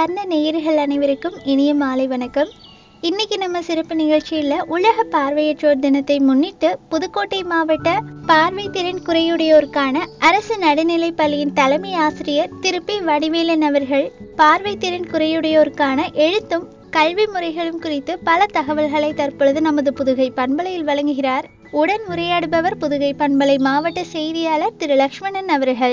சார்ந்த நேயர்கள் அனைவருக்கும் இனிய மாலை வணக்கம் இன்னைக்கு நம்ம சிறப்பு நிகழ்ச்சியில் உலக பார்வையற்றோர் தினத்தை முன்னிட்டு புதுக்கோட்டை மாவட்ட பார்வை திறன் குறையுடையோருக்கான அரசு நடுநிலைப் பள்ளியின் தலைமை ஆசிரியர் திரு பி வடிவேலன் அவர்கள் பார்வை திறன் குறையுடையோருக்கான எழுத்தும் கல்வி முறைகளும் குறித்து பல தகவல்களை தற்பொழுது நமது புதுகை பண்பலையில் வழங்குகிறார் உடன் உரையாடுபவர் புதுகை பண்பலை மாவட்ட செய்தியாளர் திரு லக்ஷ்மணன் அவர்கள்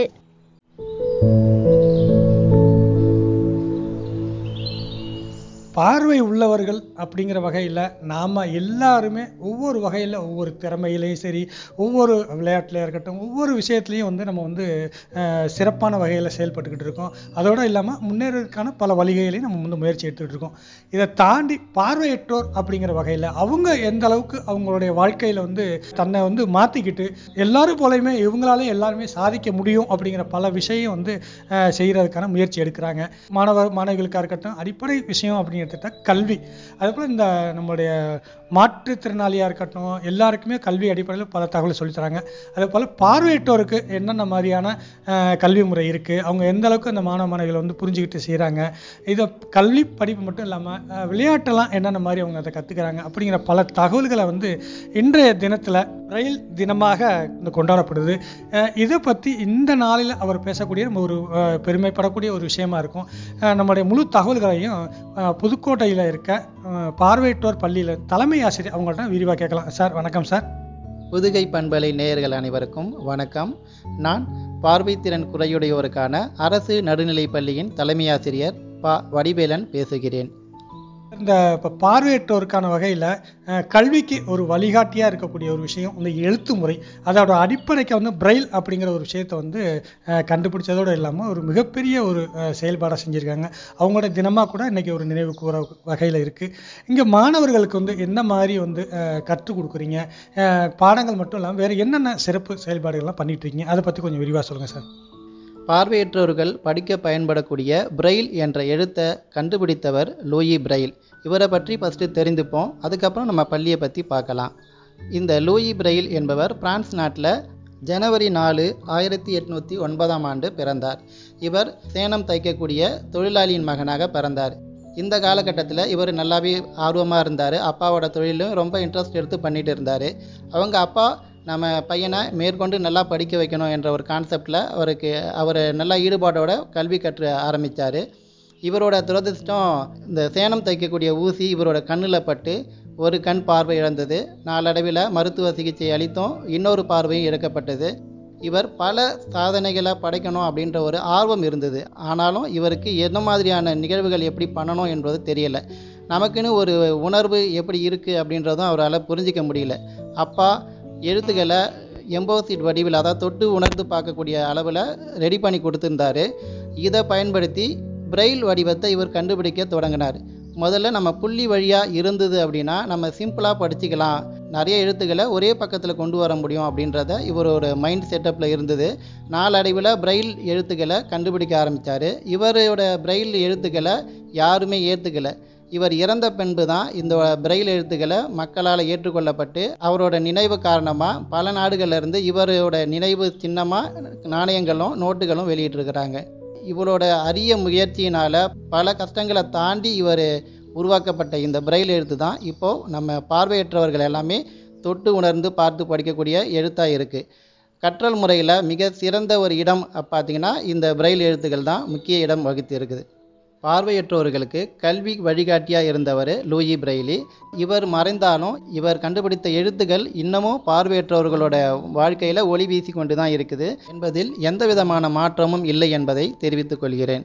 பார்வை உள்ளவர்கள் அப்படிங்கிற வகையில் நாம் எல்லாருமே ஒவ்வொரு வகையில் ஒவ்வொரு திறமையிலையும் சரி ஒவ்வொரு விளையாட்டுலையும் இருக்கட்டும் ஒவ்வொரு விஷயத்துலையும் வந்து நம்ம வந்து அஹ், சிறப்பான வகையில் செயல்பட்டுக்கிட்டு இருக்கோம் அதோடு இல்லாமல் முன்னேறதுக்கான பல வழிகளையும் நம்ம வந்து முயற்சி எடுத்துக்கிட்டு இருக்கோம் இதை தாண்டி பார்வையற்றோர் அப்படிங்கிற வகையில் அவங்க எந்த அளவுக்கு அவங்களுடைய வாழ்க்கையில் வந்து தன்னை வந்து மாற்றிக்கிட்டு எல்லாரும் போலையுமே இவங்களால எல்லாருமே சாதிக்க முடியும் அப்படிங்கிற பல விஷயம் வந்து அஹ், செய்யறதுக்கான முயற்சி எடுக்கிறாங்க மாணவர் மாணவிகளுக்காக இருக்கட்டும் அடிப்படை விஷயம் அப்படின்னு எடுத்துட்டா கல்வி அதுபோல் இந்த நம்மளுடைய மாற்றுத்திறனாளியாக இருக்கட்டும் எல்லாருக்குமே கல்வி அடிப்படையில் பல தகவல் சொல்லித் தராங்க அதே போல் பார்வையற்றோருக்கு என்னென்ன மாதிரியான அஹ், கல்வி முறை இருக்குது அவங்க எந்த அளவுக்கு அந்த மாணவ மாணவிகளை வந்து புரிஞ்சுக்கிட்டு செய்கிறாங்க இதை கல்வி படிப்பு மட்டும் இல்லாமல் விளையாட்டெல்லாம் என்னென்ன மாதிரி அவங்க அதை கற்றுக்கிறாங்க அப்படிங்கிற பல தகவல்களை வந்து இன்றைய தினத்தில் ரயில் தினமாக இந்த கொண்டாடப்படுது அஹ், இதை பற்றி இந்த நாளில் அவர் பேசக்கூடிய நம்ம ஒரு அஹ், பெருமைப்படக்கூடிய ஒரு விஷயமா இருக்கும் அஹ், நம்முடைய முழு தகவல்களையும் அஹ், புதுக்கோட்டையில் இருக்க அஹ், பார்வையற்றோர் பள்ளியில் தலைமை ஆசிரியர் அவங்கள்ட்ட விரிவாக கேட்கலாம் சார் வணக்கம் சார் புதுகை பண்பலை நேயர்கள் அனைவருக்கும் வணக்கம் நான் பார்வைத்திறன் குறையுடையோருக்கான அரசு நடுநிலைப் பள்ளியின் தலைமை ஆசிரியர் ப வடிவேலன் பேசுகிறேன் இந்த இப்போ பார்வையற்றோருக்கான வகையில் கல்விக்கு ஒரு வழிகாட்டியாக இருக்கக்கூடிய ஒரு விஷயம் இந்த எழுத்து முறை அதோட அடிப்படைக்கு வந்து பிரெயில் அப்படிங்கிற ஒரு விஷயத்தை வந்து அஹ், கண்டுபிடிச்சதோடு இல்லாமல் ஒரு மிகப்பெரிய ஒரு செயல்பாடாக செஞ்சுருக்காங்க அவங்களோட தினமாக கூட இன்னைக்கு ஒரு நினைவு கூற வகையில் இருக்குது இங்கே மாணவர்களுக்கு வந்து என்ன மாதிரி வந்து அஹ், கற்றுக் கொடுக்குறீங்க அஹ், பாடங்கள் மட்டும் இல்லாமல் வேறு என்னென்ன சிறப்பு செயல்பாடுகள்லாம் பண்ணிட்டு இருக்கீங்க அதை பற்றி கொஞ்சம் விரிவாக சொல்லுங்கள் சார் பார்வையற்றோர்கள் படிக்க பயன்படக்கூடிய பிரெயில் என்ற எழுத்தை கண்டுபிடித்தவர் லூயி பிரெயில் இவரை பற்றி ஃபஸ்ட்டு தெரிந்துப்போம் அதுக்கப்புறம் நம்ம பள்ளியை பற்றி பார்க்கலாம் இந்த லூயி பிரெயில் என்பவர் பிரான்ஸ் நாட்டில் ஜனவரி நாலு ஆயிரத்தி எட்நூற்றி ஒன்பதாம் ஆண்டு பிறந்தார் இவர் சேனம் தைக்கக்கூடிய தொழிலாளியின் மகனாக பிறந்தார் இந்த காலகட்டத்தில் இவர் நல்லாவே ஆர்வமாக இருந்தார் அப்பாவோட தொழிலும் ரொம்ப இன்ட்ரெஸ்ட் எடுத்து பண்ணிட்டு இருந்தார் அவங்க அப்பா நம்ம பையனை மேற்கொண்டு நல்லா படிக்க வைக்கணும் என்ற ஒரு கான்செப்டில் அவருக்கு அவர் நல்ல ஈடுபாடோட கல்வி கற்று ஆரம்பித்தார் இவரோட துரதிர்ஷ்டம் இந்த சேனம் தைக்கக்கூடிய ஊசி இவரோட கண்ணில் பட்டு ஒரு கண் பார்வை இழந்தது நாளடைவில் மருத்துவ சிகிச்சை அளித்தும் இன்னொரு பார்வையும் இழக்கப்பட்டது இவர் பல சாதனைகளை படைக்கணும் அப்படின்ற ஒரு ஆர்வம் இருந்தது ஆனாலும் இவருக்கு என்ன மாதிரியான நிகழ்வுகள் எப்படி பண்ணணும் என்பது தெரியல நமக்குன்னு ஒரு உணர்வு எப்படி இருக்குது அப்படின்றதும் அவரால் புரிஞ்சிக்க முடியல அப்பா எழுத்துக்களை எம்போசிட் வடிவில் அதாவது தொட்டு உணர்ந்து பார்க்கக்கூடிய அளவில் ரெடி பண்ணி கொடுத்துருந்தாரு இதை பயன்படுத்தி பிரெயில் வடிவத்தை இவர் கண்டுபிடிக்க தொடங்கினார் முதல்ல நம்ம புள்ளி வழியாக இருந்தது அப்படின்னா நம்ம சிம்பிளாக படிச்சுக்கலாம் நிறைய எழுத்துக்களை ஒரே பக்கத்தில் கொண்டு வர முடியும் அப்படின்றத இவரோட மைண்ட் செட்டப்பில் இருந்தது நாளடைவில் பிரெயில் எழுத்துக்களை கண்டுபிடிக்க ஆரம்பித்தார் இவரோட பிரெயில் எழுத்துக்களை யாருமே ஏற்றுக்கலை இவர் இறந்த பின்பு தான் இந்த பிரெயில் எழுத்துக்களை மக்களால் ஏற்றுக்கொள்ளப்பட்டு அவரோட நினைவு காரணமாக பல நாடுகள்ல இருந்து இவரோட நினைவு சின்னமாக நாணயங்களும் நோட்டுகளும் வெளியிட்டிருக்கிறாங்க இவரோட அரிய முயற்சியினால் பல கஷ்டங்களை தாண்டி இவர் உருவாக்கப்பட்ட இந்த பிரெயில் எழுத்து தான் இப்போது நம்ம பார்வையற்றவர்கள் எல்லாமே தொட்டு உணர்ந்து பார்த்து படிக்கக்கூடிய எழுத்தாக இருக்குது கற்றல் முறையில் மிக சிறந்த ஒரு இடம் பார்த்தீங்கன்னா இந்த பிரெயில் எழுத்துக்கள் தான் முக்கிய இடம் வகித்து இருக்குது பார்வையற்றோர்களுக்கு கல்வி வழிகாட்டியாக இருந்தவர் லூயி பிரெய்லி இவர் மறைந்தாலும் இவர் கண்டுபிடித்த எழுத்துக்கள் இன்னமும் பார்வையற்றவர்களோட வாழ்க்கையில் ஒளி வீசி கொண்டு தான் இருக்குது என்பதில் எந்த விதமான மாற்றமும் இல்லை என்பதை தெரிவித்துக் கொள்கிறேன்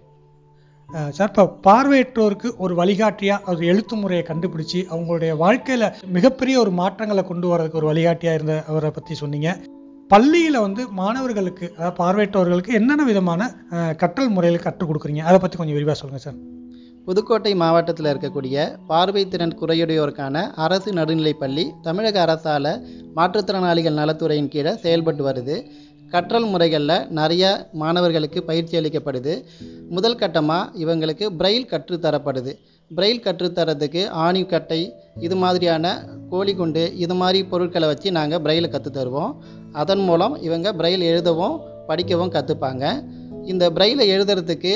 அஹ் சார் இப்போ பார்வையற்றோருக்கு ஒரு வழிகாட்டியாக ஒரு எழுத்து முறையை கண்டுபிடிச்சி அவங்களுடைய வாழ்க்கையில் மிகப்பெரிய ஒரு மாற்றங்களை கொண்டு வரதுக்கு ஒரு வழிகாட்டியாக இருந்த அவரை பற்றி சொன்னீங்க பள்ளியில் வந்து மாணவர்களுக்கு அதாவது பார்வையற்றவர்களுக்கு என்னென்ன விதமான அஹ், கற்றல் முறையில் கற்றுக் கொடுக்குறீங்க அதை பற்றி கொஞ்சம் விரிவாக சொல்லுங்கள் சார் புதுக்கோட்டை மாவட்டத்தில் இருக்கக்கூடிய பார்வைத்திறன் குறையுடையோருக்கான அரசு நடுநிலைப் பள்ளி தமிழக அரசால் மாற்றுத்திறனாளிகள் நலத்துறையின் கீழே செயல்பட்டு வருது கற்றல் முறைகளில் நிறைய மாணவர்களுக்கு பயிற்சி அளிக்கப்படுது முதல் கட்டமாக இவங்களுக்கு பிரெயில் கற்றுத்தரப்படுது பிரெயில் கற்றுத்தரதுக்கு ஆணிக்கட்டை இது மாதிரியான கோழிக்குண்டு இது மாதிரி பொருட்களை வச்சு நாங்கள் பிரெயிலை கற்றுத் தருவோம் அதன் மூலம் இவங்க பிரெயில் எழுதவும் படிக்கவும் கற்றுப்பாங்க இந்த பிரெயிலை எழுதுறதுக்கு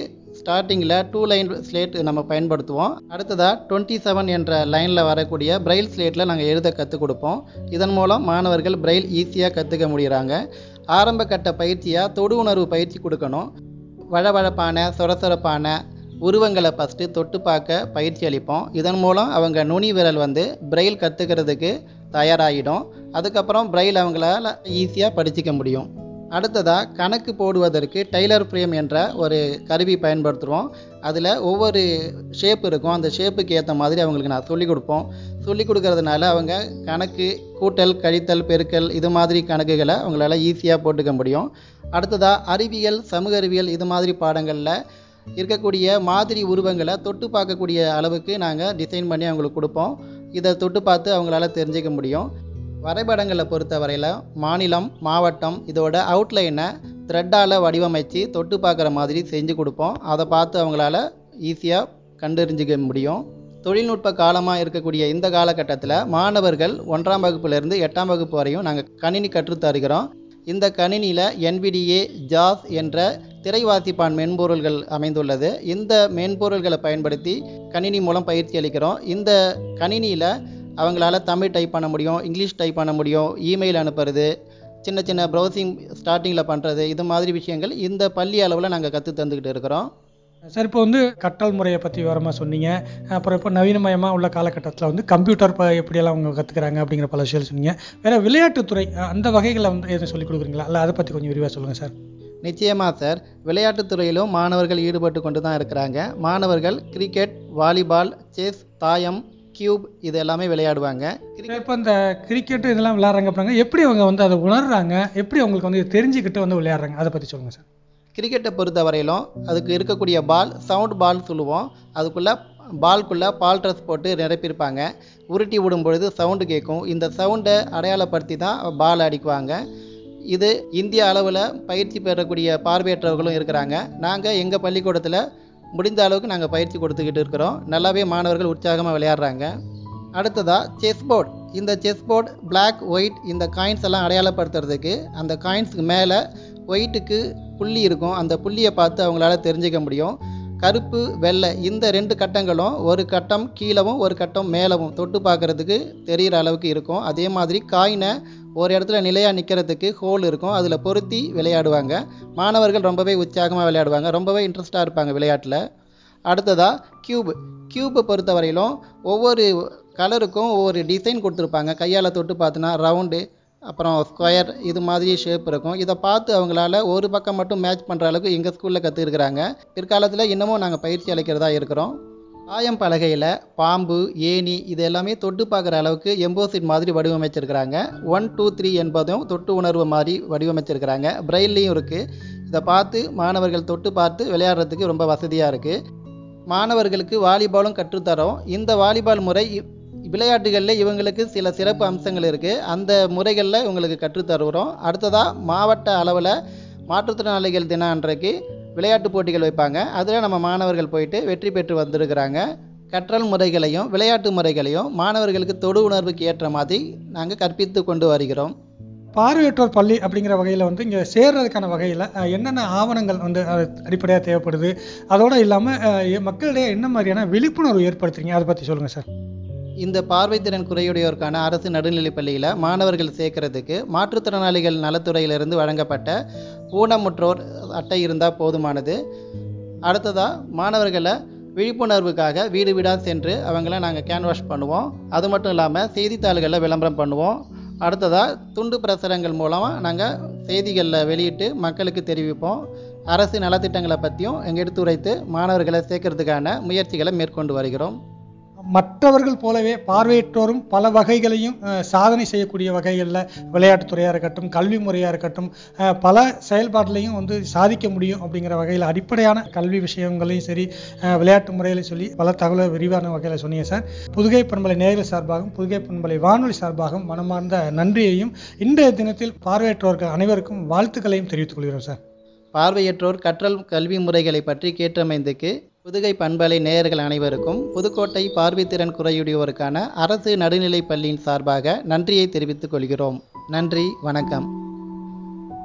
ஸ்டார்டிங்கில் டூ லைன் ஸ்லேட் நம்ம பயன்படுத்துவோம் அடுத்ததாக டுவெண்ட்டி செவன் என்ற லைனில் வரக்கூடிய பிரைல் ஸ்லேட்டில் நாங்கள் எழுத கற்றுக் கொடுப்போம் இதன் மூலம் மாணவர்கள் பிரைல் ஈஸியாக கற்றுக்க முடிகிறாங்க ஆரம்ப கட்ட பயிற்சியாக தொடு உணர்வு பயிற்சி கொடுக்கணும் வழவழப்பான சொரசொரப்பான உருவங்களை ஃபஸ்ட்டு தொட்டு பார்க்க பயிற்சி அளிப்போம் இதன் மூலம் அவங்க நுனி விரல் வந்து பிரெயில் கற்றுக்கிறதுக்கு தயாராகிடும் அதுக்கப்புறம் பிரெயில் அவங்களால ஈஸியாக படிச்சிக்க முடியும் அடுத்ததாக கணக்கு போடுவதற்கு டெய்லர் ஃப்ரேம் என்ற ஒரு கருவி பயன்படுத்துகிறோம் அதில் ஒவ்வொரு ஷேப் இருக்கும் அந்த ஷேப்புக்கு ஏற்ற மாதிரி அவங்களுக்கு நான் சொல்லிக் கொடுப்போம் சொல்லிக் கொடுக்கறதுனால அவங்க கணக்கு கூட்டல் கழித்தல் பெருக்கல் இது மாதிரி கணக்குகளை அவங்களால ஈஸியாக போட்டுக்க முடியும் அடுத்ததாக அறிவியல் சமூக அறிவியல் இது மாதிரி பாடங்களில் இருக்கக்கூடிய மாதிரி உருவங்களை தொட்டு பார்க்கக்கூடிய அளவுக்கு நாங்கள் டிசைன் பண்ணி அவங்களுக்கு கொடுப்போம் இதை தொட்டு பார்த்து அவங்களால தெரிஞ்சுக்க முடியும் வரைபடங்களை பொறுத்த வரையில் மாநிலம் மாவட்டம் இதோட அவுட்லைனை த்ரெட்டால் வடிவமைச்சு தொட்டு பார்க்குற மாதிரி செஞ்சு கொடுப்போம் அதை பார்த்து அவங்களால ஈஸியாக கண்டறிஞ்சிக்க முடியும் தொழில்நுட்ப காலமாக இருக்கக்கூடிய இந்த காலகட்டத்தில் மாணவர்கள் ஒன்றாம் வகுப்புலேருந்து எட்டாம் வகுப்பு வரையும் நாங்கள் கணினி கற்றுத் தருகிறோம் இந்த கணினியில் என்பிடிஏ ஜாஸ் என்ற திரைவாசிப்பான் மென்பொருள்கள் அமைந்துள்ளது இந்த மென்பொருள்களை பயன்படுத்தி கணினி மூலம் பயிற்சி அளிக்கிறோம் இந்த கணினியில் அவங்களால தமிழ் டைப் பண்ண முடியும் இங்கிலீஷ் டைப் பண்ண முடியும் இமெயில் அனுப்புறது சின்ன சின்ன ப்ரௌசிங் ஸ்டார்டிங்கில் பண்ணுறது இது மாதிரி விஷயங்கள் இந்த பள்ளி அளவில் நாங்கள் கற்று தந்துக்கிட்டு இருக்கிறோம் சார் இப்போ வந்து கற்றல் முறையை பற்றி விவரமாக சொன்னீங்க அப்புறம் இப்போ நவீனமயமாக உள்ள காலகட்டத்தில் வந்து கம்ப்யூட்டர் இப்போ எப்படியெல்லாம் அவங்க கற்றுக்குறாங்க அப்படிங்கிற பல விஷயங்கள் சொன்னீங்க வேறு விளையாட்டுத்துறை அஹ், அந்த வகைகளை வந்து எதுவும் சொல்லிக் கொடுக்குறீங்களா இல்லை அதை பற்றி கொஞ்சம் விரிவாக சொல்லுங்கள் சார் நிச்சயமாக சார் விளையாட்டுத் துறையிலும் மாணவர்கள் ஈடுபட்டு கொண்டு தான் இருக்கிறாங்க மாணவர்கள் கிரிக்கெட் வாலிபால் செஸ் தாயம் கியூப் இது எல்லாமே விளையாடுவாங்க இப்போ இந்த கிரிக்கெட் இதெல்லாம் விளையாடுறாங்க அப்படிங்க எப்படி அவங்க வந்து அதை உணர்றாங்க எப்படி அவங்களுக்கு வந்து தெரிஞ்சுக்கிட்டு வந்து விளையாடுறாங்க அதை பற்றி சொல்லுங்கள் சார் கிரிக்கெட்டை பொறுத்த வரையிலும் அதுக்கு இருக்கக்கூடிய பால் சவுண்ட் பால் சொல்லுவோம் அதுக்குள்ளே பால்குள்ளே பால் ட்ரெஸ் போட்டு நிரப்பியிருப்பாங்க உருட்டி விடும் பொழுது சவுண்டு கேட்கும் இந்த சவுண்டை அடையாளப்படுத்தி தான் பால் அடிக்குவாங்க இது இந்திய அளவில் பயிற்சி பெறக்கூடிய பார்வையற்றவர்களும் இருக்கிறாங்க நாங்கள் எங்கள் பள்ளிக்கூடத்தில் முடிந்த அளவுக்கு நாங்கள் பயிற்சி கொடுத்துக்கிட்டு இருக்கிறோம் நல்லாவே மாணவர்கள் உற்சாகமாக விளையாடுறாங்க அடுத்ததாக செஸ் போர்டு இந்த செஸ் போர்டு பிளாக் ஒயிட் இந்த காயின்ஸ் எல்லாம் அடையாளப்படுத்துறதுக்கு அந்த காயின்ஸுக்கு மேலே ஒயிட்டுக்கு புள்ளி இருக்கும் அந்த புள்ளியை பார்த்து அவங்களால தெரிஞ்சுக்க முடியும் கருப்பு வெள்ளை இந்த ரெண்டு கட்டங்களும் ஒரு கட்டம் கீழவும் ஒரு கட்டம் மேலவும் தொட்டு பார்க்கறதுக்கு தெரிகிற அளவுக்கு இருக்கும் அதே மாதிரி காயினை ஒரு இடத்துல நிலையாக நிற்கிறதுக்கு ஹோல் இருக்கும் அதில் பொருத்தி விளையாடுவாங்க மாணவர்கள் ரொம்பவே உற்சாகமாக விளையாடுவாங்க ரொம்பவே இன்ட்ரெஸ்டாக இருப்பாங்க விளையாட்டில் அடுத்ததாக கியூப் கியூப்பை பொறுத்தவரையிலும் ஒவ்வொரு கலருக்கும் ஒவ்வொரு டிசைன் கொடுத்துருப்பாங்க கையால் தொட்டு பார்த்தினா ரவுண்டு அப்புறம் ஸ்கொயர் இது மாதிரி ஷேப் இருக்கும் இதை பார்த்து அவங்களால ஒரு பக்கம் மட்டும் மேட்ச் பண்ணுற அளவுக்கு எங்கள் ஸ்கூலில் கற்றுருக்குறாங்க பிற்காலத்தில் இன்னமும் நாங்கள் பயிற்சி அளிக்கிறதா இருக்கிறோம் ஆயம் பலகையில் பாம்பு ஏணி இது எல்லாமே தொட்டு பார்க்குற அளவுக்கு எம்போசிட் மாதிரி வடிவமைச்சிருக்கிறாங்க ஒன் டூ த்ரீ என்பதும் தொட்டு உணர்வு மாதிரி வடிவமைச்சிருக்கிறாங்க பிரெயில்லையும் இருக்குது இதை பார்த்து மாணவர்கள் தொட்டு பார்த்து விளையாடுறதுக்கு ரொம்ப வசதியாக இருக்குது மாணவர்களுக்கு வாலிபாலும் கற்றுத்தரோம் இந்த வாலிபால் முறை இ- விளையாட்டுகளில் இவங்களுக்கு சில சிறப்பு அம்சங்கள் இருக்குது அந்த முறைகளில் இவங்களுக்கு கற்றுத்தருகிறோம் அடுத்ததாக மாவட்ட அளவில் மாற்றுத்திறனாளிகள் தினம் அன்றைக்கு விளையாட்டு போட்டிகள் வைப்பாங்க அதில் நம்ம மாணவர்கள் போயிட்டு வெற்றி பெற்று வந்திருக்கிறாங்க கற்றல் முறைகளையும் விளையாட்டு முறைகளையும் மாணவர்களுக்கு தொடு உணர்வுக்கு ஏற்ற மாதிரி நாங்கள் கற்பித்து கொண்டு வருகிறோம் பார்வையற்றோர் பள்ளி அப்படிங்கிற வகையில் வந்து இங்கே சேர்றதுக்கான வகையில் என்னென்ன ஆவணங்கள் வந்து அடிப்படையாக தேவைப்படுது அதோடு இல்லாமல் மக்களிடையே என்ன மாதிரியான விழிப்புணர்வு ஏற்படுத்துறீங்க அதை பற்றி சொல்லுங்கள் சார் இந்த பார்வைத்திறன் குறையுடையோருக்கான அரசு நடுநிலைப் பள்ளியில் மாணவர்கள் சேர்க்கறதுக்கு மாற்றுத்திறனாளிகள் நலத்துறையிலிருந்து வழங்கப்பட்ட ஊனமுற்றோர் அட்டை இருந்தால் போதுமானது அடுத்ததாக மாணவர்களை விழிப்புணர்வுக்காக வீடு வீடாக சென்று அவங்கள நாங்கள் கேன்வாஷ் பண்ணுவோம் அது மட்டும் இல்லாமல் செய்தித்தாள்களில் விளம்பரம் பண்ணுவோம் அடுத்ததாக துண்டு பிரசுரங்கள் மூலமாக நாங்கள் செய்திகளில் வெளியிட்டு மக்களுக்கு தெரிவிப்போம் அரசு நலத்திட்டங்களை பற்றியும் எங்கள் எடுத்துரைத்து மாணவர்களை சேர்க்கறதுக்கான முயற்சிகளை மேற்கொண்டு வருகிறோம் மற்றவர்கள் போலவே பார்வையற்றோரும் பல வகைகளையும் அஹ், சாதனை செய்யக்கூடிய வகைகளில் விளையாட்டுத்துறையாக இருக்கட்டும் கல்வி முறையாக இருக்கட்டும் அஹ், பல செயல்பாட்டிலையும் வந்து சாதிக்க முடியும் அப்படிங்கிற வகையில் அடிப்படையான கல்வி விஷயங்களையும் சரி அஹ், விளையாட்டு முறையிலையும் சொல்லி பல தகவலை விரிவான வகையில் சொன்னீங்க சார் புதுகை பண்பலை நேயர்கள் சார்பாகவும் புதுகை பண்பலை வானொலி சார்பாகவும் மனமார்ந்த நன்றியையும் இன்றைய தினத்தில் பார்வையற்றோர்கள் அனைவருக்கும் வாழ்த்துக்களையும் தெரிவித்துக் கொள்கிறோம் சார் பார்வையற்றோர் கற்றல் கல்வி முறைகளை பற்றி கேட்டமைந்துக்கு புதுகை பண்பலை நேயர்கள் அனைவருக்கும் புதுக்கோட்டை பார்வைத்திறன் குறையுடையோருக்கான அரசு நடுநிலைப் பள்ளியின் சார்பாக நன்றியை தெரிவித்துக் கொள்கிறோம் நன்றி வணக்கம்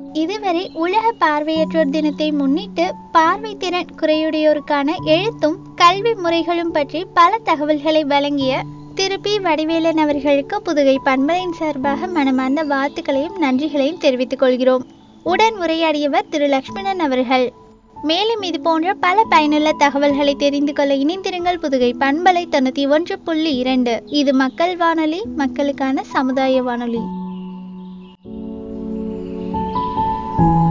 இதுவரை உலக பார்வையற்றோர் தினத்தை முன்னிட்டு பார்வை திறன் குறையுடையோருக்கான எழுத்தும் கல்வி முறைகளும் பற்றி பல தகவல்களை வழங்கிய திரு பி வடிவேலன் அவர்களுக்கு புதுகை பண்பலையின் சார்பாக மனமார்ந்த வாழ்த்துக்களையும் நன்றிகளையும் தெரிவித்துக் கொள்கிறோம் உடன் உரையாடியவர் திரு லக்ஷ்மணன் அவர்கள் மேலும் இது போன்ற பல பயனுள்ள தகவல்களை தெரிந்து கொள்ள இணைந்திருங்கள் புதுகை பண்பலை தொண்ணூத்தி ஒன்று புள்ளி இரண்டு இது மக்கள் வானொலி மக்களுக்கான சமுதாய வானொலி